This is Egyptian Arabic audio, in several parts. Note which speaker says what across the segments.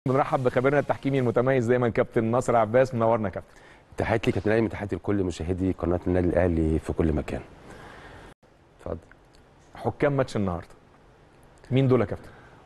Speaker 1: بنرحب بخبيرنا التحكيمي المتميز دايما كابتن ناصر عباس منورنا يا كابتن
Speaker 2: تحياتي لي كابتن ايمن تحياتي لكل مشاهدي قناه النادي الاهلي في كل مكان اتفضل
Speaker 1: حكام ماتش النهارده مين دول يا كابتن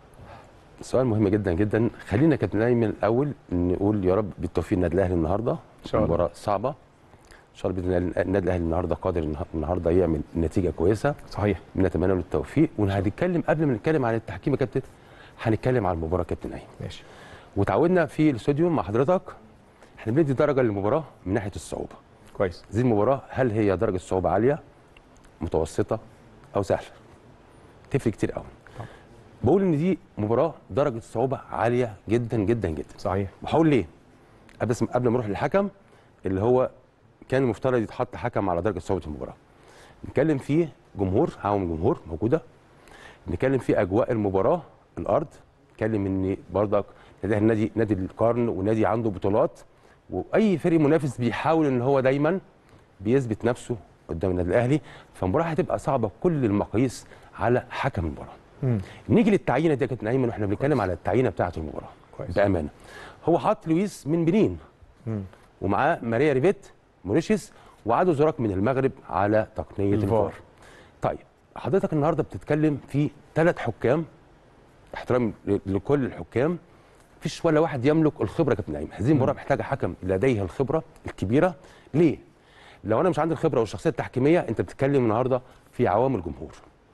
Speaker 2: سؤال مهم جدا جدا خلينا كابتن ايمن الاول نقول يا رب بالتوفيق النادي الاهلي النهارده
Speaker 1: إن شاء الله.
Speaker 2: مباراه صعبه ان شاء الله باذن الله النادي الاهلي النهارده قادر النه- النهارده يعمل نتيجه كويسه
Speaker 1: صحيح
Speaker 2: بنتمنى له التوفيق وهنتكلم قبل ما نتكلم عن التحكيم يا كابتن هنتكلم عن المباراه يا كابتن ايمن
Speaker 1: ماشي
Speaker 2: وتعودنا في الاستوديو مع حضرتك احنا بندي درجه للمباراه من ناحيه الصعوبه
Speaker 1: كويس
Speaker 2: هذه المباراة هل هي درجة صعوبة عالية متوسطة أو سهلة تفرق كتير قوي
Speaker 1: طبعا.
Speaker 2: بقول إن دي مباراة درجة صعوبة عالية جدا جدا جدا
Speaker 1: صحيح
Speaker 2: وهقول ليه قبل بس قبل ما أروح للحكم اللي هو كان المفترض يتحط حكم على درجة صعوبة المباراة نتكلم فيه جمهور عوام جمهور موجودة نتكلم فيه أجواء المباراة الأرض نتكلم إن برضك نادي النادي نادي القرن ونادي عنده بطولات واي فريق منافس بيحاول ان هو دايما بيثبت نفسه قدام النادي الاهلي فالمباراه هتبقى صعبه بكل المقاييس على حكم المباراه
Speaker 1: مم.
Speaker 2: نيجي للتعيينه دي يا كابتن ايمن واحنا بنتكلم على التعيينه بتاعه المباراه
Speaker 1: كويس.
Speaker 2: بامانه هو حط لويس من بنين
Speaker 1: مم.
Speaker 2: ومعاه ماريا ريفيت موريشيس وعادوا زراك من المغرب على تقنيه
Speaker 1: الفار.
Speaker 2: الفار طيب حضرتك النهارده بتتكلم في ثلاث حكام احترام ل- لكل الحكام مفيش ولا واحد يملك الخبره يا كابتن ايمن هذه المباراه محتاجه حكم لديه الخبره الكبيره ليه لو انا مش عندي الخبره والشخصيه التحكيميه انت بتتكلم النهارده في عوامل الجمهور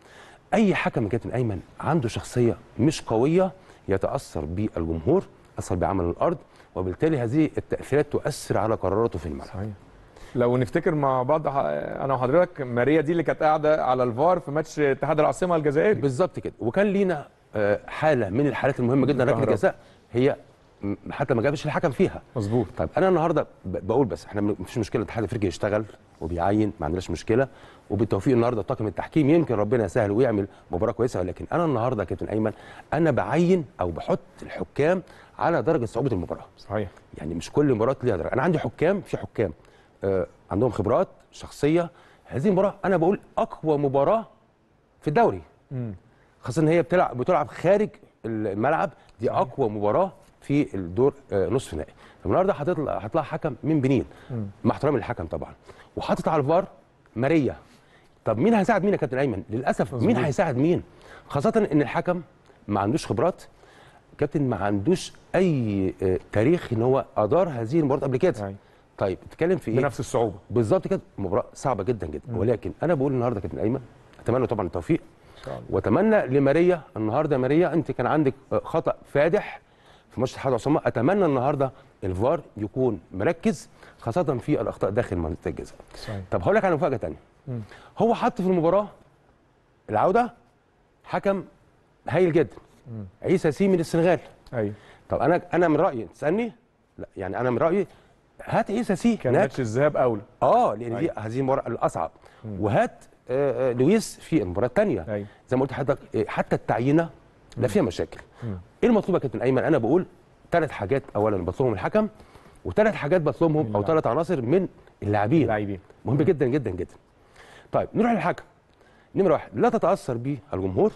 Speaker 2: اي حكم يا كابتن ايمن عنده شخصيه مش قويه يتاثر بالجمهور يتاثر بعمل الارض وبالتالي هذه التاثيرات تؤثر على قراراته في الملعب
Speaker 1: صحيح لو نفتكر مع بعض ح- انا وحضرتك ماريا دي اللي كانت قاعده على الفار في ماتش اتحاد العاصمه الجزائري
Speaker 2: بالظبط كده وكان لينا آه، حاله من الحالات المهمه جدا ركله
Speaker 1: كهربا.
Speaker 2: جزاء هي م- حتى ما جابش الحكم فيها
Speaker 1: مظبوط
Speaker 2: طيب انا النهارده ب- بقول بس احنا م- مفيش مشكله الاتحاد الافريقي يشتغل وبيعين ما عندناش مشكله وبالتوفيق النهارده طاقم التحكيم يمكن ربنا يسهل ويعمل مباراه كويسه ولكن انا النهارده يا كابتن ايمن انا بعين او بحط الحكام على درجه صعوبه المباراه
Speaker 1: صحيح
Speaker 2: يعني مش كل مباراه ليها درجه انا عندي حكام في حكام آه عندهم خبرات شخصيه هذه المباراه انا بقول اقوى مباراه في الدوري
Speaker 1: مم.
Speaker 2: خاصه ان هي بتلعب بتلعب خارج الملعب دي
Speaker 1: صحيح.
Speaker 2: اقوى مباراه في الدور آه، نصف النهائي النهارده هتطلع هتطلع حكم من بنين
Speaker 1: مم.
Speaker 2: مع احترامي للحكم طبعا وحاطط على الفار ماريا طب مين هيساعد مين يا كابتن ايمن للاسف مين
Speaker 1: مظبوط.
Speaker 2: هيساعد مين خاصه ان الحكم ما عندوش خبرات كابتن ما عندوش اي آه، تاريخ ان هو ادار هذه المباراه قبل كده
Speaker 1: أيوة.
Speaker 2: طيب بتتكلم في ايه
Speaker 1: بنفس الصعوبه
Speaker 2: بالظبط كده مباراه صعبه جدا جدا ولكن انا بقول النهارده يا كابتن ايمن اتمنى طبعا التوفيق
Speaker 1: ان شاء الله
Speaker 2: واتمنى لماريا النهارده ماريا انت كان عندك خطا فادح في ماتش اتحاد العاصمه اتمنى النهارده الفار يكون مركز خاصه في الاخطاء داخل منطقه الجزاء
Speaker 1: صحيح
Speaker 2: طب هقول لك على مفاجاه ثانيه
Speaker 1: مم.
Speaker 2: هو حط في المباراه العوده حكم هايل جدا
Speaker 1: مم.
Speaker 2: عيسى سي من السنغال
Speaker 1: ايوه
Speaker 2: طب انا انا من رايي تسالني لا يعني انا من رايي هات عيسى سي
Speaker 1: كان
Speaker 2: هناك.
Speaker 1: ماتش الذهاب اولى
Speaker 2: اه لان دي
Speaker 1: أيوة.
Speaker 2: هذه المباراه الاصعب وهات آه، آه، لويس في المباراه الثانيه
Speaker 1: ايوه
Speaker 2: زي ما قلت لحضرتك آه، حتى التعيينه لا فيها مشاكل
Speaker 1: مم.
Speaker 2: ايه المطلوب يا كابتن ايمن انا بقول ثلاث حاجات اولا بطلبهم الحكم وثلاث حاجات بطلبهم او
Speaker 1: اللاعب.
Speaker 2: ثلاث عناصر من اللاعبين
Speaker 1: لاعبين
Speaker 2: مهم جدا جدا جدا طيب نروح للحكم نمره واحد لا تتاثر به الجمهور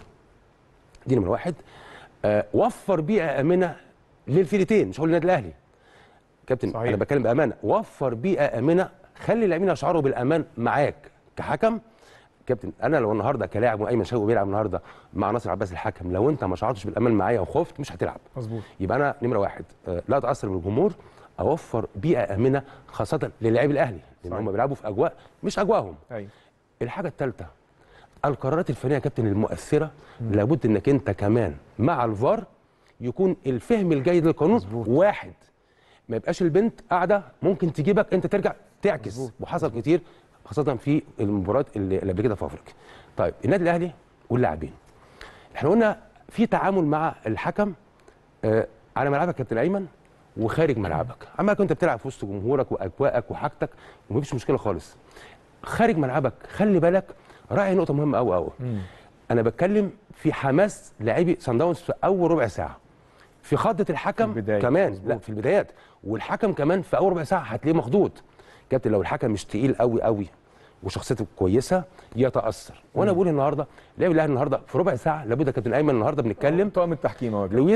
Speaker 2: دي نمره واحد آه وفر بيئه امنه للفريقين مش هقول للنادي الاهلي كابتن
Speaker 1: صحيح.
Speaker 2: انا بتكلم بامانه وفر بيئه امنه خلي اللاعبين يشعروا بالامان معاك كحكم كابتن انا لو النهارده كلاعب وايمن شوقي بيلعب النهارده مع ناصر عباس الحكم لو انت ما شعرتش بالامان معايا وخفت مش هتلعب
Speaker 1: مظبوط
Speaker 2: يبقى انا نمره واحد آه، لا اتاثر بالجمهور اوفر بيئه امنه خاصه للاعبي الاهلي لان
Speaker 1: صحيح.
Speaker 2: هم بيلعبوا في اجواء مش اجواءهم
Speaker 1: ايوه
Speaker 2: الحاجه الثالثه القرارات الفنيه يا كابتن المؤثره لابد انك انت كمان مع الفار يكون الفهم الجيد للقانون
Speaker 1: مظبوط.
Speaker 2: واحد ما يبقاش البنت قاعده ممكن تجيبك انت ترجع تعكس
Speaker 1: مظبوط.
Speaker 2: وحصل كتير خاصه في المباريات اللي اللي قبل كده في افريقيا طيب النادي الاهلي واللاعبين احنا قلنا في تعامل مع الحكم آه، على ملعبك يا كابتن ايمن وخارج ملعبك اما كنت بتلعب في وسط جمهورك واجواءك وحاجتك ومفيش مشكله خالص خارج ملعبك خلي بالك راعي نقطه مهمه قوي قوي
Speaker 1: مم.
Speaker 2: انا بتكلم في حماس لاعبي سان داونز في اول ربع ساعه في خضه الحكم
Speaker 1: في البداية،
Speaker 2: كمان
Speaker 1: مظبوط.
Speaker 2: لا في البدايات والحكم كمان في اول ربع ساعه هتلاقيه مخضوض كابتن لو الحكم مش تقيل قوي قوي وشخصيته كويسه يتاثر وانا بقول النهارده لاعب الاهلي النهارده في ربع ساعه لابد يا كابتن ايمن النهارده بنتكلم
Speaker 1: طاقم التحكيم اهو يا كابتن.
Speaker 2: لويس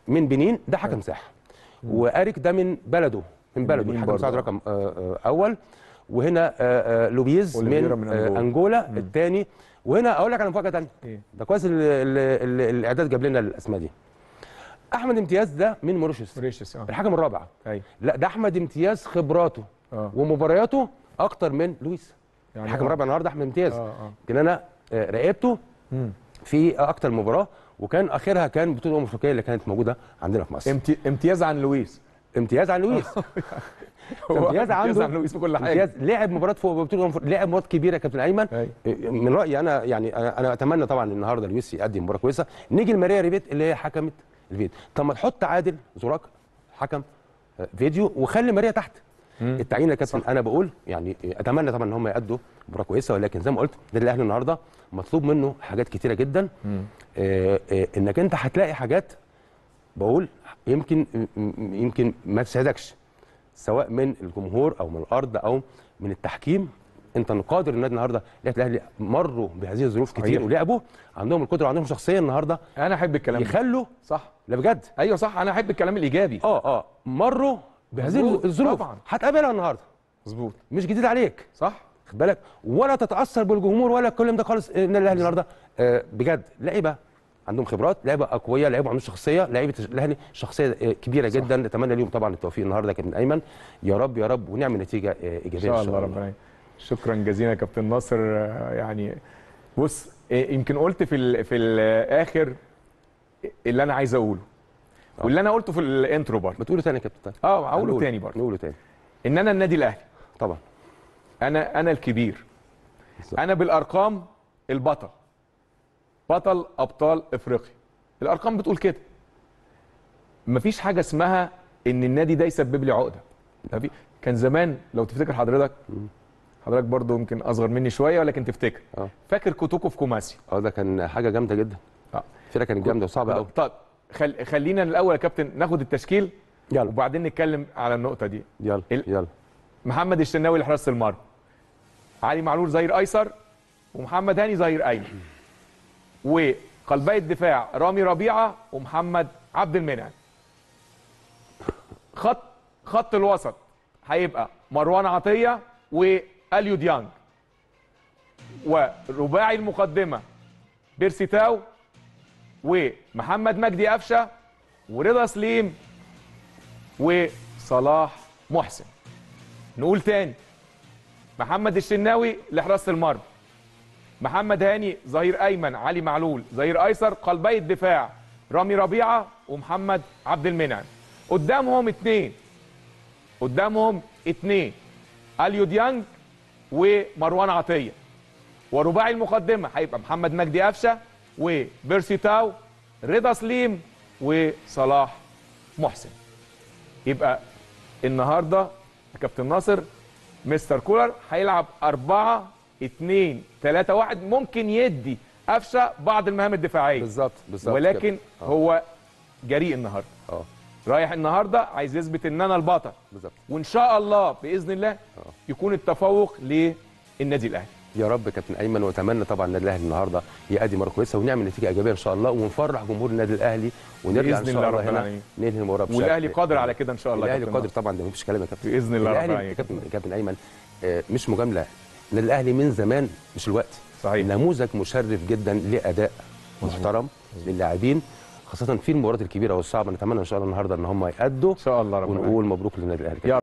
Speaker 2: من بنين ده حكم ساحه واريك ده من بلده من بلده
Speaker 1: بنين
Speaker 2: الحكم
Speaker 1: برضه.
Speaker 2: مساعد رقم آه، آه، اول وهنا آه، آه، لوبيز
Speaker 1: أوليفيرا
Speaker 2: من,
Speaker 1: من
Speaker 2: آه،
Speaker 1: أنجولا.
Speaker 2: انجولا الثاني وهنا اقول لك على مفاجاه ثانيه
Speaker 1: إيه؟
Speaker 2: ده كويس ال- ال- ال- الاعداد جاب لنا الاسماء دي احمد امتياز ده من موريشيوس
Speaker 1: ريشس اه
Speaker 2: الحكم الرابع
Speaker 1: ايوه
Speaker 2: لا ده احمد امتياز خبراته
Speaker 1: اه
Speaker 2: ومبارياته اكتر من لويس
Speaker 1: يعني
Speaker 2: الحكم
Speaker 1: آه.
Speaker 2: الرابع النهارده احمد امتياز
Speaker 1: اه اه
Speaker 2: يمكن انا آه، راقبته
Speaker 1: مم.
Speaker 2: في اكتر مباراه وكان اخرها كان بطوله الامم الافريقيه اللي كانت موجوده عندنا في مصر
Speaker 1: امتي... امتياز عن لويس
Speaker 2: امتياز عن لويس
Speaker 1: هو
Speaker 2: امتياز عنده
Speaker 1: عن لويس في كل حاجه
Speaker 2: امتياز لعب مباراه فوق بطوله الأمم الأفريقية، لعب مباراه كبيره يا كابتن ايمن
Speaker 1: أيوة.
Speaker 2: من رايي انا يعني انا أنا اتمنى طبعا النهارده لويس يقدم مباراه كويسه نيجي لماريا ريبيت اللي هي حكمت الفيديو طب ما تحط عادل زوراك حكم آه، فيديو وخلي ماريا تحت التعيين يا كابتن انا بقول يعني اتمنى طبعا ان هم يأدوا مباراه كويسه ولكن زي ما قلت النادي الاهلي النهارده مطلوب منه حاجات كتيره جدا آه، آه، انك انت هتلاقي حاجات بقول يمكن يمكن ما تساعدكش سواء من الجمهور او من الارض او من التحكيم انت قادر النادي النهارده النادي الاهلي مروا بهذه الظروف كتير
Speaker 1: صحيح.
Speaker 2: ولعبوا عندهم القدره وعندهم شخصيه النهارده
Speaker 1: انا احب الكلام ده
Speaker 2: يخلوا
Speaker 1: صح
Speaker 2: لا بجد
Speaker 1: ايوه صح انا احب الكلام الايجابي
Speaker 2: اه اه مروا بهذه
Speaker 1: مظبوط،
Speaker 2: الظروف
Speaker 1: طبعاً.
Speaker 2: هتقابلها النهارده
Speaker 1: مظبوط
Speaker 2: مش جديد عليك
Speaker 1: صح
Speaker 2: خد بالك ولا تتاثر بالجمهور ولا الكلام ده خالص النادي الاهلي النهارده آه، بجد لعيبه عندهم خبرات لعيبه اقوياء لعيبه عندهم شخصيه لعيبه الاهلي شخصيه آه، كبيره جدا نتمنى ليهم طبعا التوفيق النهارده يا كابتن ايمن يا رب يا رب ونعمل نتيجه آه،
Speaker 1: ان
Speaker 2: ايجابيه
Speaker 1: شاء الله ربنا يعين. شكرا جزيلا يا كابتن ناصر آه، يعني بص إيه، يمكن قلت في ال في الاخر اللي انا عايز اقوله واللي انا قلته في الانترو برضه
Speaker 2: ما تقوله تاني يا كابتن طيب
Speaker 1: اه هقوله
Speaker 2: نقول-
Speaker 1: تاني برضه
Speaker 2: نقوله تاني
Speaker 1: ان انا النادي الاهلي
Speaker 2: طبعا
Speaker 1: انا انا الكبير
Speaker 2: بالظبط.
Speaker 1: انا بالارقام البطل بطل ابطال افريقيا الارقام بتقول كده مفيش حاجه اسمها ان النادي ده يسبب لي عقده مفي- كان زمان لو تفتكر حضرتك حضرتك برضو يمكن اصغر مني شويه ولكن تفتكر
Speaker 2: اه
Speaker 1: فاكر كوتوكو في كوماسي
Speaker 2: اه ده كان حاجه جامده جدا
Speaker 1: اه
Speaker 2: الفرقه كانت جامده وصعبه قوي
Speaker 1: طب خل... خلينا الاول يا كابتن ناخد التشكيل
Speaker 2: يلا
Speaker 1: وبعدين نتكلم على النقطه دي
Speaker 2: يلا
Speaker 1: ال-
Speaker 2: يلا
Speaker 1: محمد الشناوي لحراسه المرمى علي معلول ظهير ايسر ومحمد هاني ظهير ايمن وقلبي الدفاع رامي ربيعه ومحمد عبد المنعم خط خط الوسط هيبقى مروان عطيه واليو ديانج ورباعي المقدمه بيرسيتاو ومحمد مجدي قفشه ورضا سليم وصلاح محسن نقول تاني محمد الشناوي لحراسه المرمى محمد هاني ظهير ايمن علي معلول ظهير ايسر قلبي الدفاع رامي ربيعه ومحمد عبد المنعم قدامهم اتنين قدامهم اتنين اليو ديانج ومروان عطيه ورباعي المقدمه هيبقى محمد مجدي قفشه وبيرسي تاو رضا سليم وصلاح محسن يبقى النهارده يا كابتن ناصر مستر كولر هيلعب 4 2 3 1 ممكن يدي قفشه بعض المهام الدفاعيه
Speaker 2: بالظبط بالظبط
Speaker 1: ولكن
Speaker 2: كده. آه.
Speaker 1: هو جريء النهارده
Speaker 2: اه
Speaker 1: رايح النهارده عايز يثبت ان انا البطل
Speaker 2: بالظبط
Speaker 1: وان شاء الله باذن الله يكون التفوق للنادي الاهلي
Speaker 2: يا رب كابتن ايمن واتمنى طبعا النادي الاهلي النهارده يأدي مره كويسه ونعمل نتيجه ايجابيه ان شاء الله ونفرح جمهور النادي الاهلي ونرجع ان
Speaker 1: بإذن
Speaker 2: شاء
Speaker 1: الله
Speaker 2: الله
Speaker 1: رب
Speaker 2: هنا
Speaker 1: العالمين.
Speaker 2: ننهي المباراه بشكل-
Speaker 1: والاهلي قادر على كده ان شاء الله يا
Speaker 2: الاهلي
Speaker 1: كابتن
Speaker 2: قادر
Speaker 1: ناصر.
Speaker 2: طبعا ده مفيش كلام يا كابتن
Speaker 1: باذن الله رب
Speaker 2: الاهلي
Speaker 1: العالمين
Speaker 2: كابتن كابتن ايمن آه، مش مجامله النادي الاهلي من زمان مش الوقت
Speaker 1: صحيح.
Speaker 2: نموذج مشرف جدا لاداء محترم للاعبين خاصه في المباريات الكبيره والصعبه نتمنى ان شاء الله النهارده ان هم يادوا
Speaker 1: ان شاء الله رب العالمين
Speaker 2: ونقول مبروك للنادي الاهلي
Speaker 1: يا